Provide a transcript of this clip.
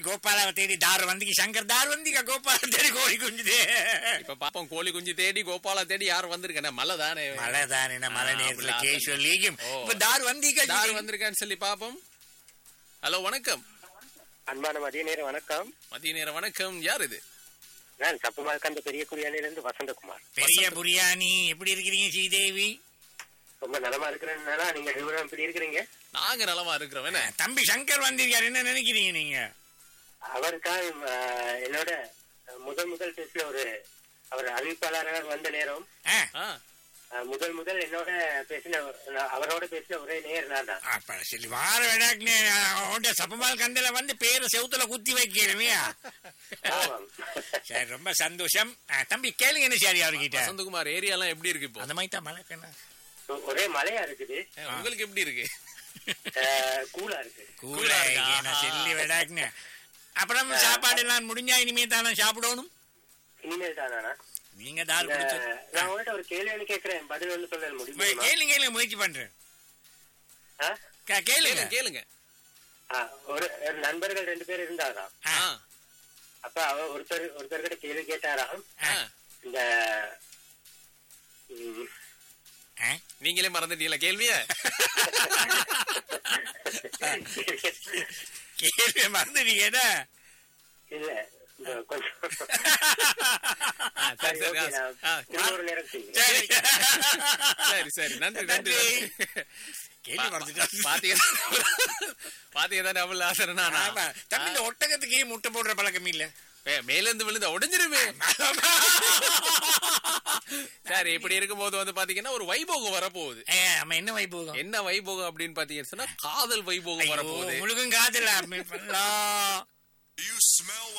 கோபாலாவை தேடி தார் வந்திக்கு சங்கர் தார் வந்திக்கா கோபால தேடி கோழி குஞ்சுது இப்ப பாப்போம் கோழி குஞ்சு தேடி கோபாலா தேடி யார் வந்திருக்கேன் மழை தானே மழை தானே மழை ஆ, நேரத்துல அப்படி கேஷுவல் லீகும் ஓ. இப்ப தார் வந்திக்கா யார் வந்திருக்கான்னு சொல்லி பாப்போம் ஹலோ வணக்கம் அன்பான மதிய நேரம் வணக்கம் மதிய நேரம் வணக்கம் யார் இது நான் சப்புமாக்கந்த பெரிய குடியானிலிருந்து வசந்தகுமார் பெரிய புரியாணி எப்படி இருக்கிறீங்க ஸ்ரீதேவி ரொம்ப நலமா இருக்கிறேன்னா நீங்க விவரம் இப்படி இருக்கிறீங்க நாங்க நலமா இருக்கிறோம் என்ன தம்பி சங்கர் வந்திருக்காரு என்ன நினைக்கிறீங்க நீங்க அவருக்காக ஆஹ், என்னோட முதல் முதல் பேசின ஒரு அவர் அறிவிப்பாளராக வந்த நேரம் ஆ, ஆ, ஆஹ், முதல் முதல் என்னோட பேசின நான் அவரோட பேசின ஒரே நேர் நான் தான் அப்ப சரி வார விடாக்கு சப்பமால் கந்தல வந்து பேரை செவுத்துல குத்தி வைக்கிறவியா ஆமாம். சரி ரொம்ப சந்தோஷம் ஆ, தம்பி கேளுங்க என்ன சரி அவர்கிட்ட வசந்தகுமார் ஏரியா எல்லாம் எப்படி இருக்கு இப்போ அந்த மாதிரி தான் மழை கண்ணா ஒரே மழையா இருக்குது ஏ, உங்களுக்கு எப்படி இருக்கு ஆஹ், கூலா இருக்கு கூலா இருக்கா? நான் செல்லி விடாக்குங்க அப்புறம் சாப்பாடு எல்லாம் முடிஞ்சா இனிமே தானே சாப்பிடணும் இனிமேல் தானா நீங்க தார் இந்த- குடிச்சு நான் உங்கள்கிட்ட ஒரு கேள்வி ஒண்ணு கேட்கிறேன் பதில் ஒண்ணு சொல்ல முடியுமா கேளுங்க கேளுங்க முயற்சி பண்றேன் ஆ? கே- கேளுங்க கேளுங்க கேளுங்க ஆ, ஒரு ஒரு நண்பர்கள் ரெண்டு பேர் இருந்தாராம் ஆ, ஆ, அப்ப அவ ஒருத்தர் ஒருத்தர்கிட்ட கேள்வி கேட்டாராம் ஆ. இந்த ம், ஆ. நீங்களே மறந்துட்டீங்களா கேள்விய கேள்வி மறந்துட்டீங்க இல்ல இந்த கொஞ்சம் ஆ, சரி சரி, சரி okay, ஆ, நான் ஆ, இன்னொரு நேரம் செய்யுங்க. சரி சரி சரி நன்றி நன்றி நன்றி. கேள்வி மறந்துட்டோம் பாத்தீங்கன்னா பாத்தீங்கன்னா டபுள் ஆசரனா ஆமா. தம்பி இந்த ஒட்டகத்துக்கு ஏன் முட்டை போடுற பழக்கம் இல்ல மேல இருந்து விழுந்து உடைஞ்சிருமே சரி இப்படி இருக்கும்போது வந்து பாத்தீங்கன்னா ஒரு வைபோகம் வரப்போகுது ஏ, ஆமா என்ன வைபோகம் என்ன வைபோகம் அப்படின்னு பாத்தீங்கன்னா காதல் வைபோகம் வரப்போகுது முழுகும் காதல You smell